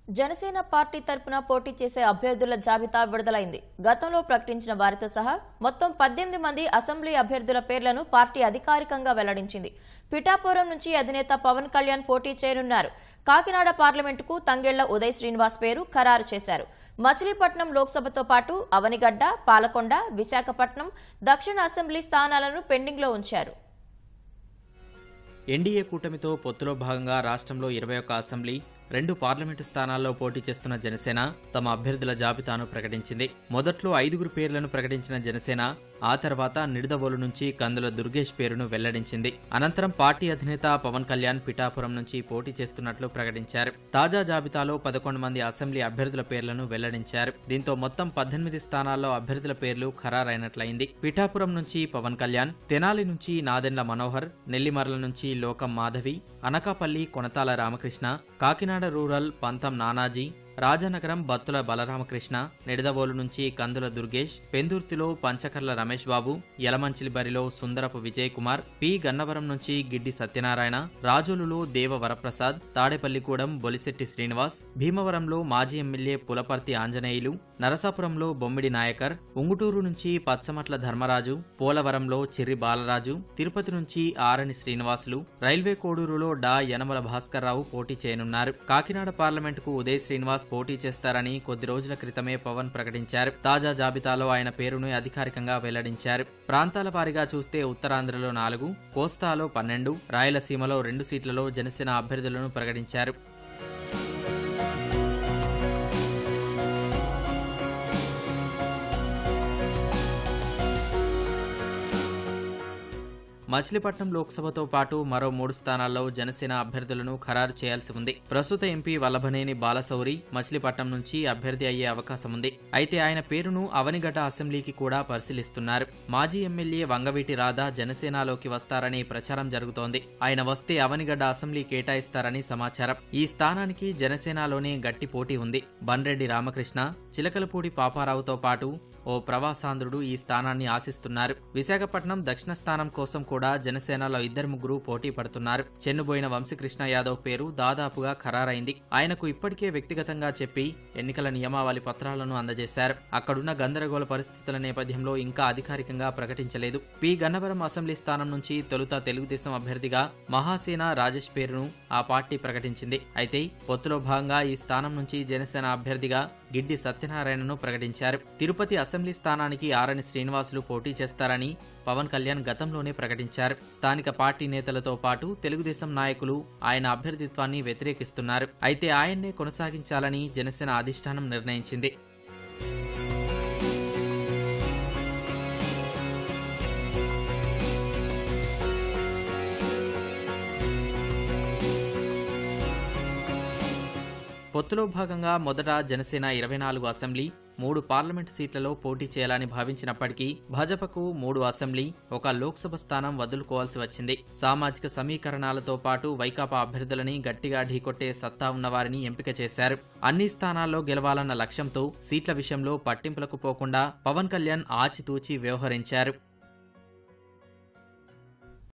Janasena party తరపున పోటీ చేసే అభ్యర్థుల జాబితా విడుదలైంది గతంలో ప్రకటించిన వారితో సహా మొత్తం పద్దెనిమిది మంది అసెంబ్లీ అభ్యర్థుల పేర్లను పార్టీ అధికారికంగా వెల్లడించింది పిఠాపురం నుంచి అధినేత పవన్ కళ్యాణ్ పోటీ చేయనున్నారు కాకినాడ పార్లమెంటుకు తంగెళ్ల ఉదయ్ శ్రీనివాస్ పేరు ఖరారు చేశారు మచిలీపట్నం లోక్సభతో పాటు అవనిగడ్డ పాలకొండ విశాఖపట్నం దక్షిణ అసెంబ్లీ స్థానాలను పెండింగ్లో ఉంచారు ఎన్డీఏ కూటమితో పొత్తులో భాగంగా రాష్ట్రంలో ఇరవై ఒక్క అసెంబ్లీ రెండు పార్లమెంటు స్థానాల్లో పోటీ చేస్తున్న జనసేన తమ అభ్యర్థుల జాబితాను ప్రకటించింది మొదట్లో ఐదుగురు పేర్లను ప్రకటించిన జనసేన ఆ తర్వాత నిడదవోలు నుంచి కందుల దుర్గేష్ పేరును వెల్లడించింది అనంతరం పార్టీ అధినేత పవన్ కళ్యాణ్ పిఠాపురం నుంచి పోటీ చేస్తున్నట్లు ప్రకటించారు తాజా జాబితాలో పదకొండు మంది అసెంబ్లీ అభ్యర్థుల పేర్లను వెల్లడించారు దీంతో మొత్తం పద్దెనిమిది స్థానాల్లో అభ్యర్థుల పేర్లు ఖరారైనట్లయింది పిఠాపురం నుంచి పవన్ కళ్యాణ్ తెనాలి నుంచి నాదెండ్ల మనోహర్ నెల్లిమర్ల నుంచి లోకం మాధవి అనకాపల్లి కొనతాల రామకృష్ణ కాకినాడ రూరల్ పంతం నానాజీ రాజానగరం బత్తుల బలరామకృష్ణ నిడదవోలు నుంచి కందుల దుర్గేష్ పెందుర్తిలో పంచకర్ల రమేష్ బాబు యలమంచిలి బరిలో సుందరపు విజయ్ కుమార్ పి గన్నవరం నుంచి గిడ్డి సత్యనారాయణ రాజోలులో దేవ వరప్రసాద్ తాడేపల్లిగూడెం బొలిశెట్టి శ్రీనివాస్ భీమవరంలో మాజీ ఎమ్మెల్యే పులపర్తి ఆంజనేయులు నరసాపురంలో బొమ్మిడి నాయకర్ ఉంగుటూరు నుంచి పచ్చమట్ల ధర్మరాజు పోలవరంలో చిర్రి బాలరాజు తిరుపతి నుంచి ఆరణి శ్రీనివాసులు రైల్వే కోడూరులో డా యనమల భాస్కర్రావు పోటీ చేయనున్నారు కాకినాడ పార్లమెంటుకు ఉదయ్ శ్రీనివాస్ పోటీ చేస్తారని కొద్ది రోజుల క్రితమే పవన్ ప్రకటించారు తాజా జాబితాలో ఆయన పేరును అధికారికంగా వెల్లడించారు ప్రాంతాల వారీగా చూస్తే ఉత్తరాంధ్రలో నాలుగు కోస్తాలో పన్నెండు రాయలసీమలో రెండు సీట్లలో జనసేన అభ్యర్థులను ప్రకటించారు మచిలీపట్నం లోక్సభతో పాటు మరో మూడు స్థానాల్లో జనసేన అభ్యర్థులను ఖరారు చేయాల్సి ఉంది ప్రస్తుత ఎంపీ వల్లభనేని బాలశౌరి మచిలీపట్నం నుంచి అభ్యర్థి అయ్యే అవకాశం ఉంది అయితే ఆయన పేరును అవనిగడ్డ అసెంబ్లీకి కూడా పరిశీలిస్తున్నారు మాజీ ఎమ్మెల్యే వంగవీటి రాధా జనసేనలోకి వస్తారని ప్రచారం జరుగుతోంది ఆయన వస్తే అవనిగడ్డ అసెంబ్లీ కేటాయిస్తారని సమాచారం ఈ స్థానానికి జనసేనలోనే గట్టి పోటీ ఉంది బండ్రెడ్డి రామకృష్ణ చిలకలపూడి పాపారావుతో పాటు ఓ ప్రవాసాంధ్రుడు ఈ స్థానాన్ని ఆశిస్తున్నారు విశాఖపట్నం దక్షిణ స్థానం కోసం కూడా జనసేనలో ఇద్దరు ముగ్గురు పోటీ పడుతున్నారు చెన్నుబోయిన వంశీకృష్ణ యాదవ్ పేరు దాదాపుగా ఖరారైంది ఆయనకు ఇప్పటికే వ్యక్తిగతంగా చెప్పి ఎన్నికల నియమావళి పత్రాలను అందజేశారు అక్కడున్న గందరగోళ పరిస్థితుల నేపథ్యంలో ఇంకా అధికారికంగా ప్రకటించలేదు పి గన్నవరం అసెంబ్లీ స్థానం నుంచి తొలుత తెలుగుదేశం అభ్యర్థిగా మహాసేన రాజేష్ పేరును ఆ పార్టీ ప్రకటించింది అయితే పొత్తులో భాగంగా ఈ స్థానం నుంచి జనసేన అభ్యర్థిగా గిడ్డి సత్యనారాయణను ప్రకటించారు తిరుపతి అసెంబ్లీ స్థానానికి ఆరణి శ్రీనివాసులు పోటీ చేస్తారని పవన్ కళ్యాణ్ గతంలోనే ప్రకటించారు స్థానిక పార్టీ నేతలతో పాటు తెలుగుదేశం నాయకులు ఆయన అభ్యర్థిత్వాన్ని వ్యతిరేకిస్తున్నారు అయితే ఆయన్నే కొనసాగించాలని జనసేన అధిష్టానం నిర్ణయించింది పొత్తులో భాగంగా మొదట జనసేన ఇరవై నాలుగు అసెంబ్లీ మూడు పార్లమెంటు సీట్లలో పోటీ చేయాలని భావించినప్పటికీ భాజపాకు మూడు అసెంబ్లీ ఒక లోక్సభ స్థానం వదులుకోవాల్సి వచ్చింది సామాజిక సమీకరణాలతో పాటు వైకాపా అభ్యర్థులని గట్టిగా ఢీకొట్టే సత్తా ఉన్నవారిని ఎంపిక చేశారు అన్ని స్థానాల్లో గెలవాలన్న లక్ష్యంతో సీట్ల విషయంలో పట్టింపులకు పోకుండా పవన్ కళ్యాణ్ ఆచితూచి వ్యవహరించారు